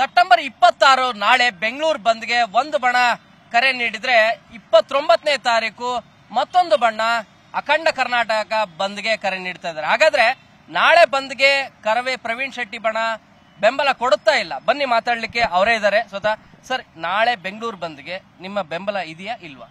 September ಇಪ್ಪತ್ತಾರು ನಾಳೆ ಬೆಂಗಳೂರು ಬಂದ್ಗೆ ಒಂದು ಬಣ ಕರೆ ನೀಡಿದ್ರೆ ಇಪ್ಪತ್ತೊಂಬತ್ತನೇ ತಾರೀಕು ಮತ್ತೊಂದು ಬಣ್ಣ ಅಖಂಡ ಕರ್ನಾಟಕ ಬಂದ್ಗೆ ಕರೆ ನೀಡ್ತಾ ಇದ್ದಾರೆ ಹಾಗಾದ್ರೆ ನಾಳೆ ಬಂದ್ಗೆ ಕರವೇ ಪ್ರವೀಣ್ ಶೆಟ್ಟಿ ಬಣ ಬೆಂಬಲ ಕೊಡುತ್ತಾ ಇಲ್ಲ ಬನ್ನಿ ಮಾತಾಡ್ಲಿಕ್ಕೆ ಅವರೇ ಇದ್ದಾರೆ ಸ್ವತಃ ಸರ್ ನಾಳೆ ಬೆಂಗಳೂರು ಬಂದ್ಗೆ ನಿಮ್ಮ ಬೆಂಬಲ ಇದೆಯಾ ಇಲ್ವಾ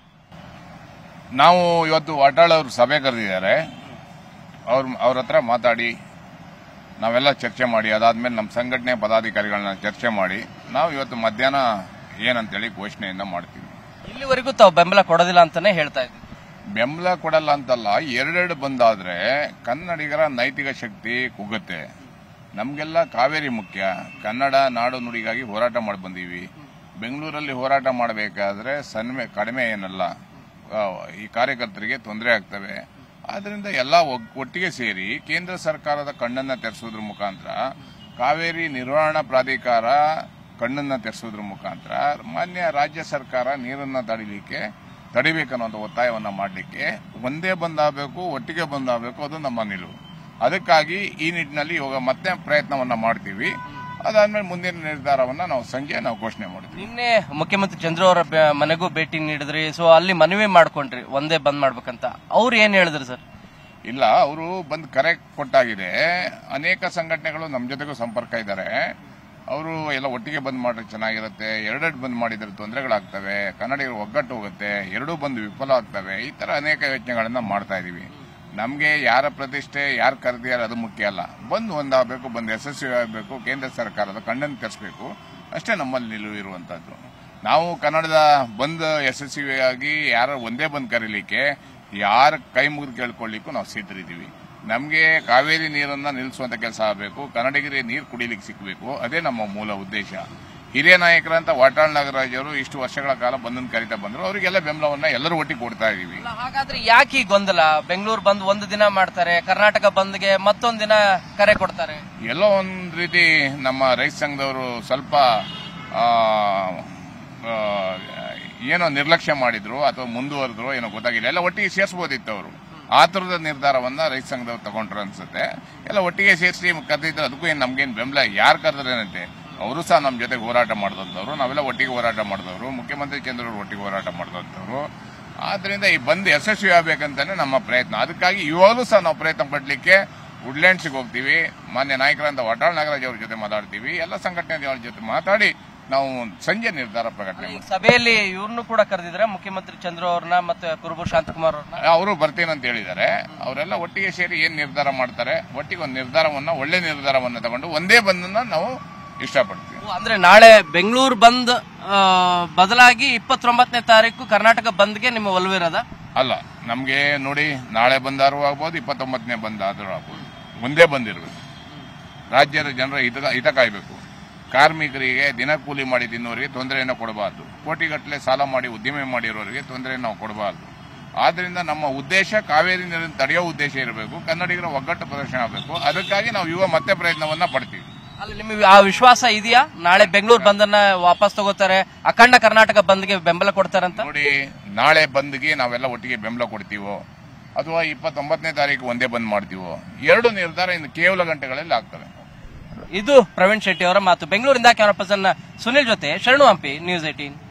ನಾವು ಇವತ್ತು ವಾಟಾಳ್ ಅವರು ಸಭೆ ಕರೆದಿದ್ದಾರೆ ಅವ್ರ ಅವ್ರ ಹತ್ರ ಮಾತಾಡಿ ನಾವೆಲ್ಲ ಚರ್ಚೆ ಮಾಡಿ ಅದಾದ್ಮೇಲೆ ನಮ್ಮ ಸಂಘಟನೆ ಪದಾಧಿಕಾರಿಗಳನ್ನ ಚರ್ಚೆ ಮಾಡಿ ನಾವು ಇವತ್ತು ಮಧ್ಯಾಹ್ನ ಏನಂತೇಳಿ ಘೋಷಣೆಯನ್ನ ಮಾಡ್ತೀವಿ ಇಲ್ಲಿವರೆಗೂ ತಾವು ಬೆಂಬಲ ಕೊಡೋದಿಲ್ಲ ಅಂತಾನೆ ಹೇಳ್ತಾ ಇದ್ದೀವಿ ಬೆಂಬಲ ಕೊಡಲ್ಲ ಅಂತಲ್ಲ ಎರಡೆರಡು ಬಂದಾದ್ರೆ ಕನ್ನಡಿಗರ ನೈತಿಕ ಶಕ್ತಿ ಕುಗ್ಗುತ್ತೆ ನಮಗೆಲ್ಲ ಕಾವೇರಿ ಮುಖ್ಯ ಕನ್ನಡ ನಾಡು ನುಡಿಗಾಗಿ ಹೋರಾಟ ಮಾಡಿ ಬಂದೀವಿ ಬೆಂಗಳೂರಲ್ಲಿ ಹೋರಾಟ ಮಾಡಬೇಕಾದ್ರೆ ಸನ್ಮೆ ಕಡಿಮೆ ಏನಲ್ಲ ಆ, ಈ ಕಾರ್ಯಕರ್ತರಿಗೆ ತೊಂದರೆ ಆಗ್ತವೆ ಆದ್ರಿಂದ ಎಲ್ಲ ಒಗ್- ಒಟ್ಟಿಗೆ ಸೇರಿ ಕೇಂದ್ರ ಸರ್ಕಾರದ ಕಣ್ಣನ್ನ ತೆರೆಸೋದ್ರ ಮುಖಾಂತರ ಕಾವೇರಿ ನಿರ್ವಹಣಾ ಪ್ರಾಧಿಕಾರ ಕಣ್ಣನ್ನ ತೆರೆಸೋದ್ರ ಮುಖಾಂತರ ಮಾನ್ಯ ರಾಜ್ಯ ಸರ್ಕಾರ ನೀರನ್ನ ತಡಿಲಿಕ್ಕೆ ತಡಿಬೇಕನ್ನುವಂಥ ಒತ್ತಾಯವನ್ನ ಮಾಡಲಿಕ್ಕೆ ಒಂದೇ ಬಂದಾಗಬೇಕು ಒಟ್ಟಿಗೆ ಬಂದಾಗಬೇಕು ಅದು ನಮ್ಮ ನಿಲುವು ಅದಕ್ಕಾಗಿ ಈ ನಿಟ್ಟಿನಲ್ಲಿ ಇವಾಗ ಮತ್ತೆ ಪ್ರಯತ್ನವನ್ನ ಮಾಡ್ತೀವಿ ಅದಾದ್ಮೇಲೆ ಮುಂದಿನ ನಿರ್ಧಾರವನ್ನ ನಾವು ಸಂಜೆ ನಾವು ಘೋಷಣೆ ಮಾಡ್ತೀವಿ ನಿನ್ನೆ ಮುಖ್ಯಮಂತ್ರಿ ಚಂದ್ರ ಅವರ ಬೆ- ಮನೆಗೂ ಭೇಟಿ ನೀಡಿದ್ರಿ ಸೊ ಅಲ್ಲಿ ಮನವಿ ಮಾಡ್ಕೊಂಡ್ರಿ ಒಂದೇ ಬಂದ್ ಮಾಡ್ಬೇಕಂತ ಅವ್ರು ಏನ್ ಹೇಳಿದ್ರು ಸರ್ ಇಲ್ಲ ಅವರು ಬಂದು ಕರೆ ಕೊಟ್ಟಾಗಿದೆ ಅನೇಕ ಸಂಘಟನೆಗಳು ನಮ್ಮ ಜೊತೆಗೂ ಸಂಪರ್ಕ ಇದ್ದಾರೆ ಅವರು ಎಲ್ಲ ಒಟ್ಟಿಗೆ ಬಂದ್ ಮಾಡ್ರೆ ಚೆನ್ನಾಗಿರುತ್ತೆ ಎರಡೆರಡು ಬಂದ್ ಮಾಡಿದ್ರೆ ತೊಂದರೆಗಳಾಗ್ತವೆ ಕನ್ನಡಿಗರು ಒಗ್ಗಟ್ಟು ಹೋಗುತ್ತೆ ಎರಡೂ ಬಂದು ವಿಫಲ ಆಗ್ತವೆ ಈ ತರ ಅನೇಕ ಯೋಚನೆಗಳನ್ನ ಮಾಡ್ತಾ ಇದೀವಿ ನಮಗೆ ಯಾರ ಪ್ರತಿಷ್ಠೆ ಯಾರು ಕರೆದಿಯಾರ ಅದು ಮುಖ್ಯ ಅಲ್ಲ ಬಂದು ಒಂದಾಗಬೇಕು ಬಂದು ಯಶಸ್ವಿ ಆಗಬೇಕು ಕೇಂದ್ರ ಸರ್ಕಾರದ ಕಣ್ಣನ್ನು ತೆರೆಸಬೇಕು ಅಷ್ಟೇ ನಮ್ಮಲ್ಲಿ ನಿಲುವು ಇರುವಂತದ್ದು ನಾವು ಕನ್ನಡದ ಬಂದ್ ಯಶಸ್ವಿಯಾಗಿ ಯಾರ ಒಂದೇ ಬಂದ್ ಕರೀಲಿಕ್ಕೆ ಯಾರ ಕೈ ಮುಗಿದು ಕೇಳ್ಕೊಳ್ಳಿಕ್ಕೂ ನಾವು ಸಿದ್ಧರಿದ್ದೀವಿ ನಮಗೆ ಕಾವೇರಿ ನೀರನ್ನ ನಿಲ್ಲಿಸುವಂತ ಕೆಲಸ ಆಗಬೇಕು ಕನ್ನಡಿಗರಿಗೆ ನೀರು ಕುಡಿಲಿಕ್ಕೆ ಸಿಕ್ಕಬೇಕು ಅದೇ ನಮ್ಮ ಮೂಲ ಉದ್ದೇಶ ಹಿರಿಯ ನಾಯಕರಂತ ವಾಟಾಳ್ ನಾಗರಾಜ್ ಅವರು ಇಷ್ಟು ವರ್ಷಗಳ ಕಾಲ ಬಂದನ್ ಕರಿತಾ ಬಂದ್ರು ಅವರಿಗೆಲ್ಲ ಬೆಂಬಲವನ್ನ ಎಲ್ಲರೂ ಒಟ್ಟಿಗೆ ಕೊಡ್ತಾ ಇದೀವಿ ಅಲ್ಲ, ಹಾಗಾದ್ರೆ ಯಾಕೆ ಈ ಗೊಂದಲ ಬೆಂಗಳೂರು ಬಂದ್ ಒಂದು ದಿನ ಮಾಡ್ತಾರೆ ಕರ್ನಾಟಕ ಬಂದ್ಗೆ ಮತ್ತೊಂದ್ ದಿನ ಕರೆ ಕೊಡ್ತಾರೆ ಎಲ್ಲೋ ಒಂದ್ ರೀತಿ ನಮ್ಮ ರೈತ ಸಂಘದವರು ಸ್ವಲ್ಪ ಆ, ಆ, ಏನೋ ನಿರ್ಲಕ್ಷ್ಯ ಮಾಡಿದ್ರು ಅಥವಾ ಮುಂದುವರೆದ್ರು ಏನೋ ಗೊತ್ತಾಗಿಲ್ಲ ಎಲ್ಲ ಒಟ್ಟಿಗೆ ಸೇರಿಸಬಹುದಿತ್ತು ಅವರು ಆ ತರದ ನಿರ್ಧಾರವನ್ನ ರೈತ ಸಂಘದವ್ರು ತಗೊಂಡ್ರು ಅನ್ಸುತ್ತೆ ಎಲ್ಲ ಒಟ್ಟಿಗೆ ಸೇರಿಸಿ ಕರೆದಿದ್ರು ಅದಕ್ಕೂ ಏನು ನಮ್ಗೇನು ಬೆಂಬಲ ಯಾರು ಕರೆದ್ರೇನಂತೆ ಅವರು ಸಹ ನಮ್ಮ ಜೊತೆಗೆ ಹೋರಾಟ ಮಾಡಿದಂಥವ್ರು ನಾವೆಲ್ಲ ಒಟ್ಟಿಗೆ ಹೋರಾಟ ಮಾಡಿದವರು ಮುಖ್ಯಮಂತ್ರಿ ಚಂದ್ರವರು ಒಟ್ಟಿಗೆ ಹೋರಾಟ ಮಾಡಿದಂಥವ್ರು ಆದ್ರಿಂದ ಈ ಬಂದ್ ಯಶಸ್ವಿ ಆಗ್ಬೇಕಂತಾನೆ ನಮ್ಮ ಪ್ರಯತ್ನ ಅದಕ್ಕಾಗಿ ಇವಾಗಲೂ ಸಹ ನಾವು ಪ್ರಯತ್ನ ಪಡ್ಲಿಕ್ಕೆ ವುಡ್ಲ್ಯಾಂಡ್ಸ್ಗೆ ಹೋಗ್ತೀವಿ ಮಾನ್ಯ ನಾಯಕರಂತ ವಟಾಳ್ ನಾಗರಾಜ್ ಅವ್ರ ಜೊತೆ ಮಾತಾಡ್ತೀವಿ ಎಲ್ಲ ಸಂಘಟನೆಗಳ ಜೊತೆ ಮಾತಾಡಿ ನಾವು ಸಂಜೆ ನಿರ್ಧಾರ ಪ್ರಕಟಣೆ ಈ ಸಭೆಯಲ್ಲಿ ಇವ್ರನ್ನು ಕೂಡ ಕರೆದಿದ್ರೆ ಮುಖ್ಯಮಂತ್ರಿ ಚಂದ್ರ ಅವ್ರನ್ನ ಮತ್ತೆ ಕುರುಬೂರ್ ಶಾಂತಕುಮಾರ್ ಅವ್ರನ್ನ ಅವರು ಬರ್ತೀನಂತ ಹೇಳಿದ್ದಾರೆ ಅವರೆಲ್ಲ ಒಟ್ಟಿಗೆ ಸೇರಿ ಏನ್ ನಿರ್ಧಾರ ಮಾಡ್ತಾರೆ ಒಟ್ಟಿಗೆ ಒಂದು ನಿರ್ಧಾರವನ್ನ ಒಳ್ಳೆ ನಿರ್ಧಾರವನ್ನ ತಗೊಂಡು ಒಂದೇ ಬಂದನ್ನ ನಾವು ಇಷ್ಟಪಡ್ತೀವಿ ಅಂದ್ರೆ ನಾಳೆ ಬೆಂಗಳೂರು ಬಂದ್ ಆ, ಬದಲಾಗಿ ಇಪ್ಪತ್ತೊಂಬತ್ತನೇ ತಾರೀಕು ಕರ್ನಾಟಕ ಬಂದ್ಗೆ ನಿಮ್ಮ ಒಲವಿರೋದ ಅಲ್ಲ ನಮ್ಗೆ ನೋಡಿ ನಾಳೆ ಬಂದಾರು ಆಗ್ಬೋದು ಇಪ್ಪತ್ತೊಂಬತ್ತನೇ ಬಂದಾದರೂ ಆಗ್ಬೋದು ಒಂದೇ ಬಂದಿರಬೇಕು ರಾಜ್ಯದ ಜನರ ಹಿತ ಹಿತ ಕಾಯಬೇಕು ಕಾರ್ಮಿಕರಿಗೆ ದಿನ ಕೂಲಿ ಮಾಡಿ ತಿನ್ನೋರಿಗೆ ತೊಂದರೆಯನ್ನು ಕೊಡಬಾರ್ದು ಕೋಟಿಗಟ್ಟಲೆ ಸಾಲ ಮಾಡಿ ಉದ್ದಿಮೆ ಮಾಡಿರೋರಿಗೆ ತೊಂದರೆಯನ್ನು ನಾವು ಕೊಡಬಾರ್ದು ಆದ್ರಿಂದ ನಮ್ಮ ಉದ್ದೇಶ ಕಾವೇರಿ ನೀರನ್ನು ತಡೆಯೋ ಉದ್ದೇಶ ಇರಬೇಕು ಕನ್ನಡಿಗರ ಒಗ್ಗಟ್ಟು ಪ್ರದರ್ಶನ ಆಗಬೇಕು ಅದಕ್ಕಾಗಿ ನಾವು ಯುವ ಮತ್ತೆ ಪ್ರಯತ್ನವನ್ನ ಪಡ್ತೀವಿ ಅಲ್ಲಿ ನಿಮಗೆ ಆ ವಿಶ್ವಾಸ ಇದೆಯಾ ನಾಳೆ ಬೆಂಗಳೂರು ಬಂದನ್ನ ವಾಪಸ್ ತಗೋತಾರೆ ಅಖಂಡ ಕರ್ನಾಟಕ ಬಂದ್ಗೆ ಬೆಂಬಲ ಕೊಡ್ತಾರಂತ ನೋಡಿ ನಾಳೆ ಬಂದ್ಗೆ ನಾವೆಲ್ಲ ಒಟ್ಟಿಗೆ ಬೆಂಬಲ ಕೊಡ್ತೀವೋ ಅಥವಾ ಇಪ್ಪತ್ತೊಂಬತ್ತನೇ ತಾರೀಕು ಒಂದೇ ಬಂದ್ ಮಾಡ್ತೀವೋ ಎರಡು ನಿರ್ಧಾರ ಇನ್ನು ಕೇವಲ ಗಂಟೆಗಳಲ್ಲಿ ಆಗ್ತವೆ ಇದು ಪ್ರವೀಣ್ ಶೆಟ್ಟಿ ಅವರ ಮಾತು ಬೆಂಗಳೂರಿಂದ ಕ್ಯಾಮರಾ ಪರ್ಸನ್ ಸುನಿಲ್ ಜೊತೆ ಶರಣು ಹಂಪಿ ನ್ಯೂಸ್ ಏಟೀನ್